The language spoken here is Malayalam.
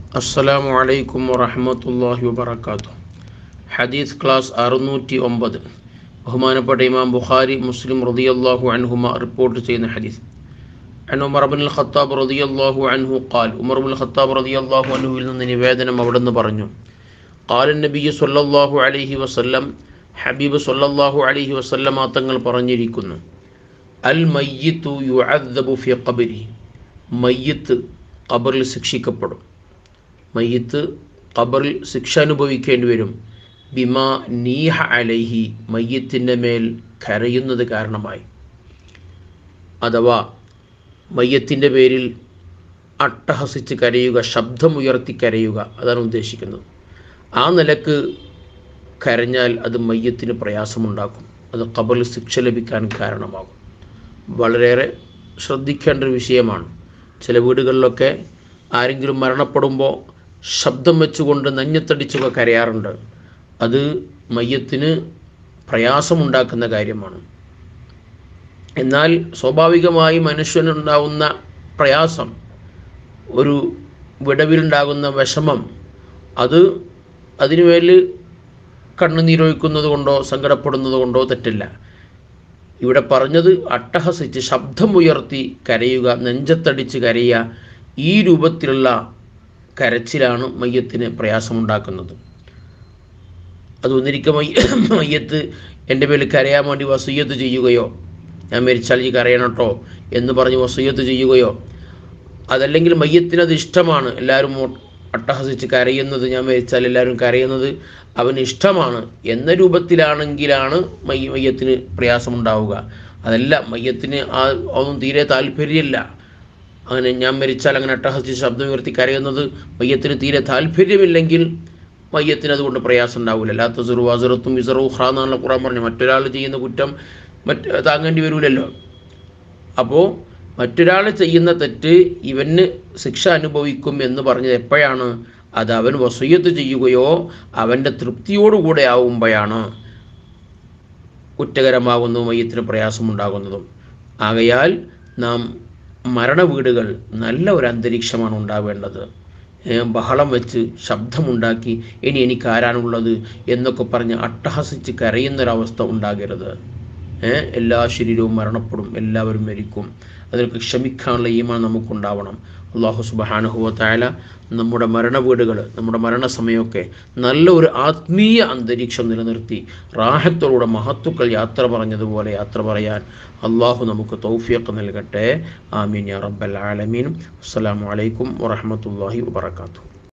അസ്സലാമു അലൈക്കും വറഹ്മത്തുള്ളാഹി വബറകാതുഹു ഹദീസ് ക്ലാസ് അറുന്നൂറ്റി ഒമ്പത് ബഹുമാനപ്പെട്ട ഇമാം ബുഖാരി മുസ്ലിം റളിയല്ലാഹു അൻഹുമ റിപ്പോർട്ട് ചെയ്യുന്ന ഹദീസ് അൻ ഉമർ ബിൻ ഖത്താബ് റളിയല്ലാഹു അൻഹു ഖാൽ ഉമർ ബിൻ ഖത്താബ് റളിയല്ലാഹു അൻഹുവിൽ നിന്ന് നിവേദനം അവിടുന്ന് പറഞ്ഞു ഖാല നബി സല്ലല്ലാഹു അലൈഹി വസല്ലം ഹബീബ് സല്ലല്ലാഹു അലൈഹി വസല്ലമ തങ്ങൾ പറഞ്ഞിരിക്കുന്നു അൽ മയ്യിത്തു യുഅദ്ദബു ഫി ഖബരി മയ്യിത്ത് ഖബറിൽ ശിക്ഷിക്കപ്പെടും മയ്യത്ത് ഖബറിൽ ശിക്ഷ അനുഭവിക്കേണ്ടി വരും ബിമാ നീഹ അലൈഹി മയ്യത്തിൻ്റെ മേൽ കരയുന്നത് കാരണമായി അഥവാ മയ്യത്തിൻ്റെ പേരിൽ അട്ടഹസിച്ച് കരയുക ശബ്ദമുയർത്തി കരയുക അതാണ് ഉദ്ദേശിക്കുന്നത് ആ നിലക്ക് കരഞ്ഞാൽ അത് മയ്യത്തിന് പ്രയാസമുണ്ടാക്കും അത് ഖബറിൽ ശിക്ഷ ലഭിക്കാൻ കാരണമാകും വളരെയേറെ ശ്രദ്ധിക്കേണ്ട ഒരു വിഷയമാണ് ചില വീടുകളിലൊക്കെ ആരെങ്കിലും മരണപ്പെടുമ്പോൾ ശബ്ദം വെച്ചുകൊണ്ട് നെഞ്ഞത്തടിച്ചൊക്കെ കരയാറുണ്ട് അത് മയ്യത്തിന് പ്രയാസമുണ്ടാക്കുന്ന കാര്യമാണ് എന്നാൽ സ്വാഭാവികമായി മനുഷ്യനുണ്ടാകുന്ന പ്രയാസം ഒരു വിടവിലുണ്ടാകുന്ന വിഷമം അത് അതിനുമേൽ കണ്ണുനീരൊഴിക്കുന്നത് കൊണ്ടോ സങ്കടപ്പെടുന്നത് കൊണ്ടോ തെറ്റില്ല ഇവിടെ പറഞ്ഞത് അട്ടഹസിച്ച് ശബ്ദമുയർത്തി കരയുക നെഞ്ചത്തടിച്ച് കരയുക ഈ രൂപത്തിലുള്ള കരച്ചിലാണ് മയ്യത്തിന് പ്രയാസമുണ്ടാക്കുന്നത് അത് ഒന്നിരിക്കെ മയ്യ മയ്യത്ത് എൻ്റെ പേരിൽ കരയാൻ വേണ്ടി വസൂയത്ത് ചെയ്യുകയോ ഞാൻ മരിച്ചാൽ ഈ കരയണട്ടോ എന്ന് പറഞ്ഞ് വസൂയത്ത് ചെയ്യുകയോ അതല്ലെങ്കിൽ മയ്യത്തിന് അത് ഇഷ്ടമാണ് എല്ലാവരും അട്ടഹസിച്ച് കരയുന്നത് ഞാൻ മരിച്ചാൽ എല്ലാവരും കരയുന്നത് അവന് ഇഷ്ടമാണ് എന്ന രൂപത്തിലാണെങ്കിലാണ് മയ്യ മയ്യത്തിന് പ്രയാസമുണ്ടാവുക അതല്ല മയ്യത്തിന് ആ ഒന്നും തീരെ താല്പര്യമില്ല അങ്ങനെ ഞാൻ മരിച്ചാൽ അങ്ങനെ അട്ടഹസിച്ച് ശബ്ദം ഉയർത്തി കരയുന്നത് മയ്യത്തിന് തീരെ താല്പര്യമില്ലെങ്കിൽ മയ്യത്തിന് അതുകൊണ്ട് പ്രയാസം ഉണ്ടാവില്ല അല്ലാത്ത സുറുവാസുറത്തും ഇസറുഹ്റ എന്നുള്ള ഖുറാൻ പറഞ്ഞു മറ്റൊരാൾ ചെയ്യുന്ന കുറ്റം മറ്റ് താങ്ങേണ്ടി വരൂലല്ലോ അപ്പോൾ മറ്റൊരാൾ ചെയ്യുന്ന തെറ്റ് ഇവന് ശിക്ഷ അനുഭവിക്കും എന്ന് പറഞ്ഞത് എപ്പോഴാണ് അത് അവൻ വസൂയത്ത് ചെയ്യുകയോ അവൻ്റെ തൃപ്തിയോടുകൂടെ ആവുമ്പോഴാണ് കുറ്റകരമാകുന്നതും മയ്യത്തിന് പ്രയാസമുണ്ടാകുന്നതും ആകയാൽ നാം മരണ വീടുകൾ നല്ല ഒരു അന്തരീക്ഷമാണ് ഉണ്ടാവേണ്ടത് ബഹളം വെച്ച് ശബ്ദമുണ്ടാക്കി ഇനി എനിക്ക് ആരാണുള്ളത് എന്നൊക്കെ പറഞ്ഞ് അട്ടഹസിച്ച് കരയുന്നൊരവസ്ഥ ഉണ്ടാകരുത് എല്ലാ ശരീരവും മരണപ്പെടും എല്ലാവരും മരിക്കും അതിനൊക്കെ ക്ഷമിക്കാനുള്ള ഈമാൻ നമുക്കുണ്ടാവണം അള്ളാഹു സുബാനുഹുവത്തായ നമ്മുടെ മരണ വീടുകൾ നമ്മുടെ മരണസമയമൊക്കെ നല്ല ഒരു ആത്മീയ അന്തരീക്ഷം നിലനിർത്തി റാഹത്തോടെ മഹത്തുക്കൾ യാത്ര പറഞ്ഞതുപോലെ യാത്ര പറയാൻ അള്ളാഹു നമുക്ക് തൗഫിയൊക്കെ നൽകട്ടെ ആമീൻ യാ റബ്ബൽ ആലമീൻ അസ്സലാമു അലൈക്കും വറഹമത്തല്ലാഹി വാത്തു